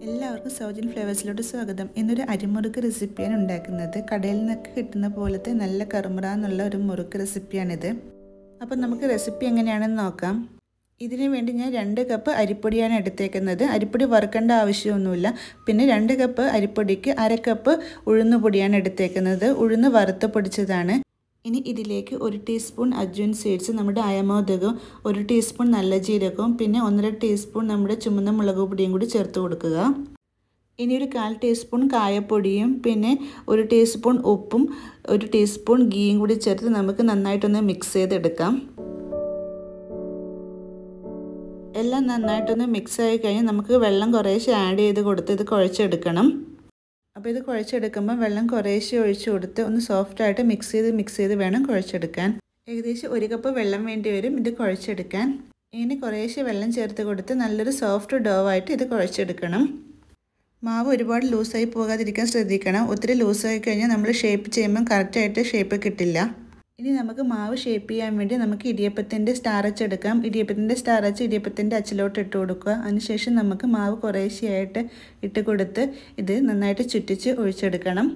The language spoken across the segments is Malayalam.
എല്ലാവർക്കും സൗജൻ ഫ്ലേവേഴ്സിലോട്ട് സ്വാഗതം ഇന്നൊരു അരിമുറുക്ക് റെസിപ്പിയാണ് ഉണ്ടാക്കുന്നത് കടയിൽ നിന്നൊക്കെ കിട്ടുന്ന പോലത്തെ നല്ല കറുമുറ എന്നുള്ള ഒരു മുറുക്ക് റെസിപ്പിയാണിത് അപ്പം നമുക്ക് റെസിപ്പി എങ്ങനെയാണെന്ന് നോക്കാം ഇതിനു വേണ്ടി ഞാൻ രണ്ട് കപ്പ് അരിപ്പൊടിയാണ് എടുത്തേക്കുന്നത് അരിപ്പൊടി വറുക്കേണ്ട ആവശ്യമൊന്നുമില്ല പിന്നെ രണ്ട് കപ്പ് അരിപ്പൊടിക്ക് അര കപ്പ് ഉഴുന്നുപൊടിയാണ് എടുത്തേക്കുന്നത് ഉഴുന്ന് വറുത്ത് പൊടിച്ചതാണ് ഇനി ഇതിലേക്ക് ഒരു ടീസ്പൂൺ അജ്വൻ സീഡ്സ് നമ്മുടെ അയമോദകവും ഒരു ടീസ്പൂൺ നല്ല ജീരകവും പിന്നെ ഒന്നര ടീസ്പൂൺ നമ്മുടെ ചുമന്ന മുളക് പൊടിയും കൂടി ചേർത്ത് കൊടുക്കുക ഇനി ഒരു കാൽ ടീസ്പൂൺ കായപ്പൊടിയും പിന്നെ ഒരു ടീസ്പൂൺ ഉപ്പും ഒരു ടീസ്പൂൺ ഗീയും കൂടി ചേർത്ത് നമുക്ക് നന്നായിട്ടൊന്ന് മിക്സ് ചെയ്തെടുക്കാം എല്ലാം നന്നായിട്ടൊന്ന് മിക്സ് ആയി കഴിഞ്ഞാൽ നമുക്ക് വെള്ളം കുറേശ്ശെ ആഡ് ചെയ്ത് കൊടുത്ത് ഇത് കുഴച്ചെടുക്കണം അപ്പോൾ ഇത് കുഴച്ചെടുക്കുമ്പോൾ വെള്ളം കുറേശ്ശെ ഒഴിച്ച് കൊടുത്ത് ഒന്ന് സോഫ്റ്റായിട്ട് മിക്സ് ചെയ്ത് മിക്സ് ചെയ്ത് വേണം കുഴച്ചെടുക്കാൻ ഏകദേശം ഒരു കപ്പ് വെള്ളം വേണ്ടി വരും ഇത് കുഴച്ചെടുക്കാൻ ഇനി കുറേശ്ശെ വെള്ളം ചേർത്ത് കൊടുത്ത് നല്ലൊരു സോഫ്റ്റ് ഡോ ആയിട്ട് ഇത് കുഴച്ചെടുക്കണം മാവ് ഒരുപാട് ലൂസായി പോകാതിരിക്കാൻ ശ്രദ്ധിക്കണം ഒത്തിരി ലൂസായി കഴിഞ്ഞാൽ നമ്മൾ ഷേപ്പ് ചെയ്യുമ്പോൾ കറക്റ്റായിട്ട് ഷേപ്പ് കിട്ടില്ല ഇനി നമുക്ക് മാവ് ഷേപ്പ് ചെയ്യാൻ വേണ്ടി നമുക്ക് ഇടിയപ്പത്തിൻ്റെ സ്റ്റാറച്ച് എടുക്കാം ഇടിയപ്പത്തിൻ്റെ സ്റ്റാറച്ച് ഇടിയപ്പത്തിൻ്റെ അച്ചിലോട്ട് ഇട്ട് കൊടുക്കുക അതിനുശേഷം നമുക്ക് മാവ് കുറേശ്ശെയായിട്ട് ഇട്ട് കൊടുത്ത് ഇത് നന്നായിട്ട് ചുറ്റിച്ച് ഒഴിച്ചെടുക്കണം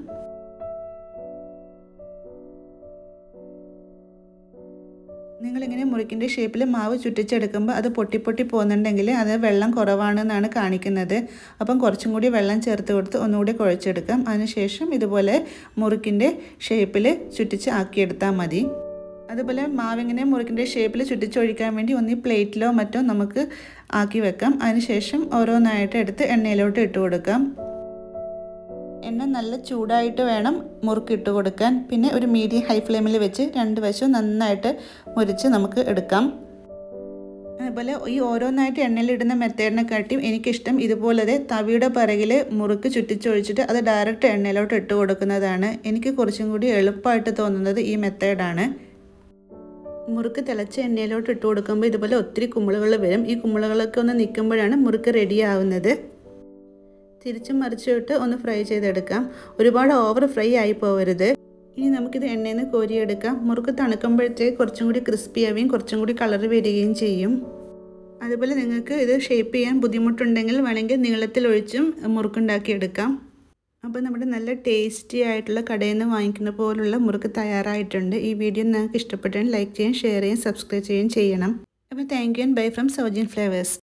നിങ്ങളിങ്ങനെ മുറിക്കിൻ്റെ ഷേപ്പിൽ മാവ് ചുറ്റിച്ചെടുക്കുമ്പോൾ അത് പൊട്ടി പൊട്ടി പോകുന്നുണ്ടെങ്കിൽ അത് വെള്ളം കുറവാണെന്നാണ് കാണിക്കുന്നത് അപ്പം കുറച്ചും കൂടി വെള്ളം ചേർത്ത് കൊടുത്ത് ഒന്നുകൂടി കുഴച്ചെടുക്കാം അതിനുശേഷം ഇതുപോലെ മുറുക്കിൻ്റെ ഷേപ്പിൽ ചുറ്റിച്ച് ആക്കിയെടുത്താൽ മതി അതുപോലെ മാവിങ്ങനെ മുറുക്കിൻ്റെ ഷേപ്പിൽ ചുറ്റിച്ചൊഴിക്കാൻ വേണ്ടി ഒന്നി പ്ലേറ്റിലോ മറ്റോ നമുക്ക് ആക്കി വെക്കാം അതിനുശേഷം ഓരോന്നായിട്ട് എടുത്ത് എണ്ണയിലോട്ട് ഇട്ട് കൊടുക്കാം എണ്ണ നല്ല ചൂടായിട്ട് വേണം മുറുക്ക് ഇട്ട് കൊടുക്കാൻ പിന്നെ ഒരു മീഡിയം ഹൈ ഫ്ലെയിമിൽ വെച്ച് രണ്ട് വശവും നന്നായിട്ട് മുരിച്ച് നമുക്ക് എടുക്കാം അതുപോലെ ഈ ഓരോന്നായിട്ട് എണ്ണയിലിടുന്ന മെത്തേഡിനെക്കാട്ടിയും എനിക്കിഷ്ടം ഇതുപോലെ തവിയുടെ പിറകിൽ മുറുക്ക് ചുറ്റിച്ചൊഴിച്ചിട്ട് അത് ഡയറക്റ്റ് എണ്ണയിലോട്ട് ഇട്ട് കൊടുക്കുന്നതാണ് എനിക്ക് കുറച്ചും കൂടി എളുപ്പമായിട്ട് തോന്നുന്നത് ഈ മെത്തേഡാണ് മുറുക്ക് തിളച്ച എണ്ണയിലോട്ട് ഇട്ട് കൊടുക്കുമ്പോൾ ഇതുപോലെ ഒത്തിരി കുമ്പിളുകൾ വരും ഈ കുമ്പിളുകളൊക്കെ ഒന്ന് നിൽക്കുമ്പോഴാണ് മുറുക്ക് റെഡി ആവുന്നത് തിരിച്ചും മറിച്ചിട്ട് ഒന്ന് ഫ്രൈ ചെയ്തെടുക്കാം ഒരുപാട് ഓവർ ഫ്രൈ ആയി പോകരുത് ഇനി നമുക്കിത് എണ്ണയിൽ നിന്ന് കോരിയെടുക്കാം മുറുക്ക് തണുക്കുമ്പോഴത്തേക്ക് കുറച്ചും കൂടി ക്രിസ്പി ആവുകയും കുറച്ചും കൂടി കളർ വരികയും ചെയ്യും അതുപോലെ നിങ്ങൾക്ക് ഇത് ഷേപ്പ് ചെയ്യാൻ ബുദ്ധിമുട്ടുണ്ടെങ്കിൽ വേണമെങ്കിൽ നീളത്തിൽ ഒഴിച്ചും മുറുക്കുണ്ടാക്കിയെടുക്കാം അപ്പോൾ നമ്മുടെ നല്ല ടേസ്റ്റി ആയിട്ടുള്ള കടയിൽ നിന്ന് വാങ്ങിക്കുന്ന പോലുള്ള മുറുക്ക് തയ്യാറായിട്ടുണ്ട് ഈ വീഡിയോ നിങ്ങൾക്ക് ഇഷ്ടപ്പെട്ടാൽ ലൈക്ക് ചെയ്യുകയും ഷെയർ ചെയ്യുകയും സബ്സ്ക്രൈബ് ചെയ്യുകയും ചെയ്യണം അപ്പോൾ thank you and bye from Saujin flavours